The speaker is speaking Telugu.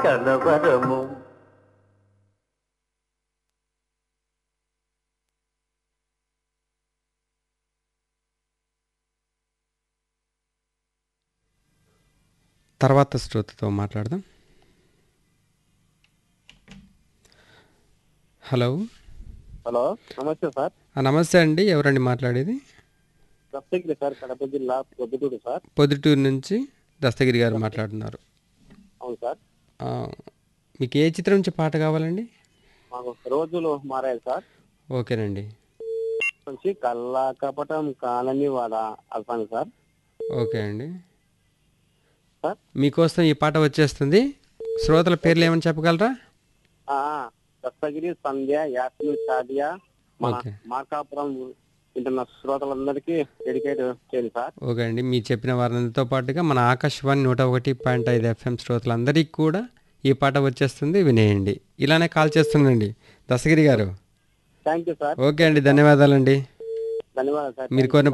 కలవరము తర్వాత శ్రోతతో మాట్లాడదాం హలో హలో నమస్తే సార్ ఆ, నమస్తే అండి ఎవరండి మాట్లాడేది దస్తగిరి సార్ కడప జిల్లా పొద్దుటూరు సార్ పొద్దుటూరు నుంచి దస్తగిరి గారు మాట్లాడుతున్నారు అవును సార్ ఆ, మీకు ఏ చిత్రం నుంచి పాట కావాలండి మాకు రోజులు మారాయి సార్ ఓకేనండి నుంచి కల్లా కపటం కాలని వాడ అల్పాను సార్ ఓకే అండి సార్ మీకోసం ఈ పాట వచ్చేస్తుంది శ్రోతల పేర్లు ఏమని చెప్పగలరా ఆ, దస్తగిరి సంధ్య యాస్మిన్ సాదియా మన ఓకే. మార్కాపురం వింటున్న శ్రోతలందరికీ డెడికేట్ చేయండి సార్ ఓకే అండి మీరు చెప్పిన వారందరితో పాటుగా మన ఆకాశవాణి నూట ఒకటి పాయింట్ ఐదు ఎఫ్ఎం శ్రోతలందరికీ కూడా ఈ పాట వచ్చేస్తుంది వినేయండి ఇలానే కాల్ చేస్తుండండి దశగిరి గారు థ్యాంక్ యూ సార్ ఓకే అండి ధన్యవాదాలండి ధన్యవాదాలు సార్ మీరు కోరిన